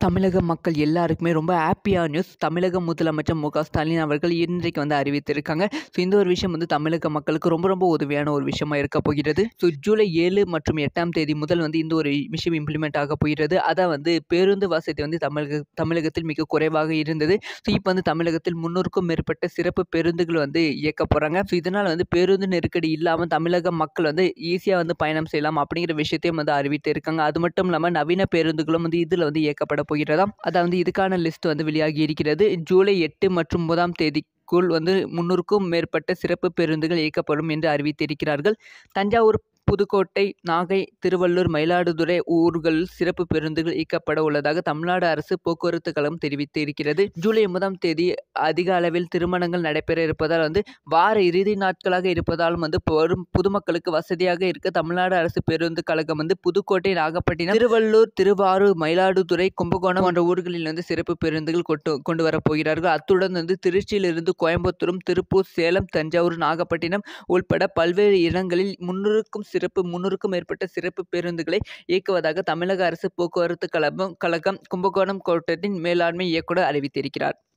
தமிழக மக்கள் எல்லாருக்குமே ரொம்ப ஹாப்பியான நியூஸ் தமிழக முதலமைச்சர் மு க ஸ்டாலின் அவர்கள் இன்றைக்கு வந்து அறிவித்திருக்காங்க ஸோ இந்த ஒரு விஷயம் வந்து தமிழக மக்களுக்கு ரொம்ப ரொம்ப உதவியான ஒரு விஷயமா இருக்க போகிறது ஸோ ஜூலை ஏழு மற்றும் எட்டாம் தேதி முதல் வந்து இந்த ஒரு விஷயம் இம்ப்ளிமெண்ட் ஆக போகிறது அதான் வந்து பேருந்து வசதி வந்து தமிழக தமிழகத்தில் மிக குறைவாக இருந்தது ஸோ இப்போ வந்து தமிழகத்தில் முன்னூறுக்கும் மேற்பட்ட சிறப்பு பேருந்துகள் வந்து இயக்க போகிறாங்க ஸோ இதனால் வந்து பேருந்து நெருக்கடி இல்லாமல் தமிழக மக்கள் வந்து ஈஸியாக வந்து பயணம் செய்யலாம் அப்படிங்கிற விஷயத்தையும் வந்து அறிவித்து இருக்காங்க அது மட்டும் இல்லாமல் நவீன பேருந்துகளும் வந்து இதில் வந்து இயக்கப்பட போகிறதாம் அதாவது இதுக்கான லிஸ்ட் வந்து வெளியாகி இருக்கிறது ஜூலை எட்டு மற்றும் ஒன்பதாம் தேதிக்குள் வந்து முன்னூறுக்கும் மேற்பட்ட சிறப்பு பேருந்துகள் இயக்கப்படும் என்று அறிவித்திருக்கிறார்கள் தஞ்சாவூர் புதுக்கோட்டை நாகை திருவள்ளூர் மயிலாடுதுறை ஊர்களில் சிறப்பு பேருந்துகள் இயக்கப்பட உள்ளதாக தமிழ்நாடு அரசு போக்குவரத்து கழகம் தெரிவித்து இருக்கிறது ஜூலை ஒன்பதாம் தேதி அதிக அளவில் திருமணங்கள் நடைபெற இருப்பதால் வந்து வார இறுதி நாட்களாக இருப்பதாலும் வந்து வரும் பொதுமக்களுக்கு வசதியாக இருக்க தமிழ்நாடு அரசு பேருந்து கழகம் வந்து புதுக்கோட்டை நாகப்பட்டினம் திருவள்ளூர் திருவாரூர் மயிலாடுதுறை கும்பகோணம் போன்ற ஊர்களில் வந்து சிறப்பு பேருந்துகள் கொண்டு கொண்டு வரப் போகிறார்கள் அத்துடன் வந்து திருச்சியிலிருந்து கோயம்புத்தூரும் திருப்பூர் சேலம் தஞ்சாவூர் நாகப்பட்டினம் உள்பட பல்வேறு இடங்களில் முன்னூறுக்கும் சிறப்பு முன்னூறுக்கும் மேற்பட்ட சிறப்பு பேருந்துகளை இயக்குவதாக தமிழக அரசு போக்குவரத்து கழகம் கழகம் கும்பகோணம் கோட்டத்தின் மேலாண்மை இயக்குனர் அறிவித்திருக்கிறார்